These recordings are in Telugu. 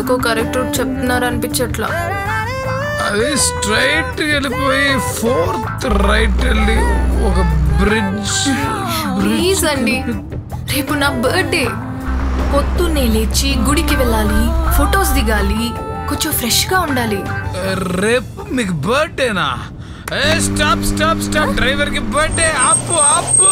ఎందుకో కరెక్ట్ రూట్ చెప్తున్నారు అనిపించట్లా అది స్ట్రైట్ వెళ్ళిపోయి ఫోర్త్ రైట్ వెళ్ళి ఒక బ్రిడ్జ్ ప్లీజ్ అండి రేపు నా బర్త్డే పొద్దున్నే లేచి గుడికి వెళ్ళాలి ఫొటోస్ దిగాలి కొంచెం ఫ్రెష్ గా ఉండాలి రేపు మీకు బర్త్డేనా ఏ స్టాప్ స్టాప్ స్టాప్ డ్రైవర్ కి బర్త్డే ఆపు ఆపు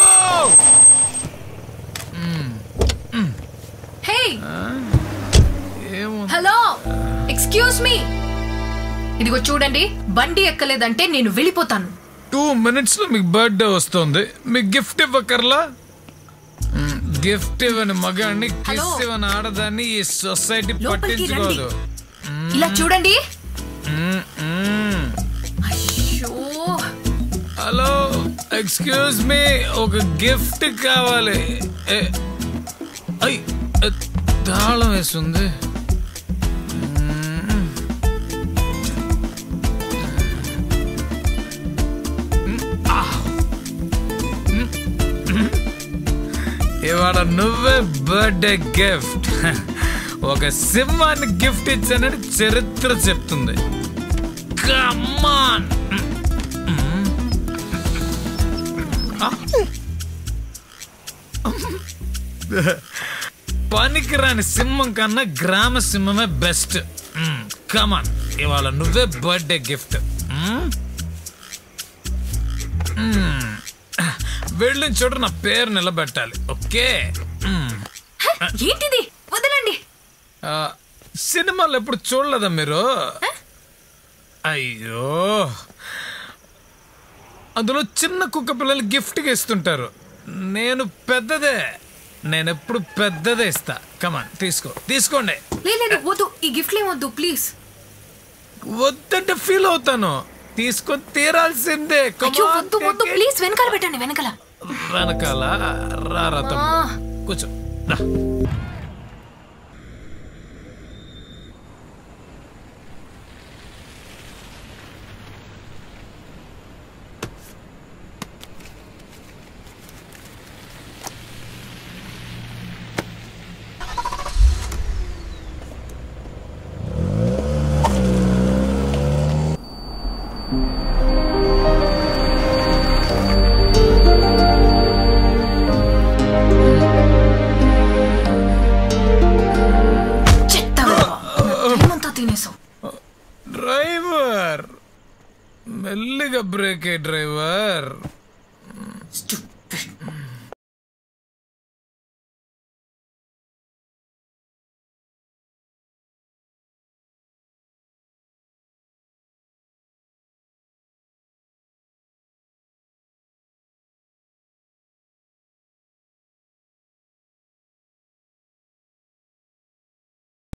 హే ఏమో హలో ఎక్స్క్యూజ్ మీ ఇదిగో చూడండి బండి ఎక్కలేదంటే నేను వెళ్ళిపోతాను టూ మినిట్స్ లో మీకు బర్త్డే వస్తుంది మీకు గిఫ్ట్ ఇవ్వకర్లా గిఫ్ట్ ఇవ్వని మగాన్ని హలో. కిస్ ఇవ్వని ఆడదాన్ని ఈ సొసైటీ లోపలికి రండి పట్టించుకోదు ఇలా చూడండి మ్మ్, మ్మ్. అయ్యో హలో ఎక్స్క్యూజ్ మీ ఒక గిఫ్ట్ కావాలి ఏ, ఐ ఏ, తాళం వేస్తుంది మ్మ్. ఆ. ఇవాళ నువ్వే బర్త్డే గిఫ్ట్ ఒక సింహాన్ని గిఫ్ట్ ఇచ్చానని చరిత్ర చెప్తుంది కమాన్ పనికిరాని సింహం కన్నా గ్రామ సింహమే బెస్ట్ కమాన్ ఇవాళ నువ్వే బర్త్డే గిఫ్ట్ వెళ్ళిన చోట నా పేరు నిలబెట్టాలి ఓకే మ్మ్. హ, ఏంటిది వదలండి ఆ, సినిమాలు ఎప్పుడు చూడలేదా మీరు అయ్యో అందులో చిన్న కుక్క పిల్లలు గిఫ్ట్గా ఇస్తుంటారు నేను పెద్దదే నేను ఎప్పుడు పెద్దదే ఇస్తా కమాన్ తీసుకో తీసుకోండి లేదు లేదు వద్దు ఈ గిఫ్ట్లు ఏం వద్దు ప్లీజ్ వద్దంటే ఫీల్ అవుతాను తీసుకొని తీరాల్సిందే Come అయ్యో on, వద్దు take వద్దు it. ప్లీజ్ వెనకాల పెట్టండి వెనకాల వెనకాల రా రా తమ్ముడు. కూర్చో రా చెత్త ఏమంతా తినేసావు డ్రైవర్ మెల్లిగా బ్రేక్ డ్రైవర్ Stupid.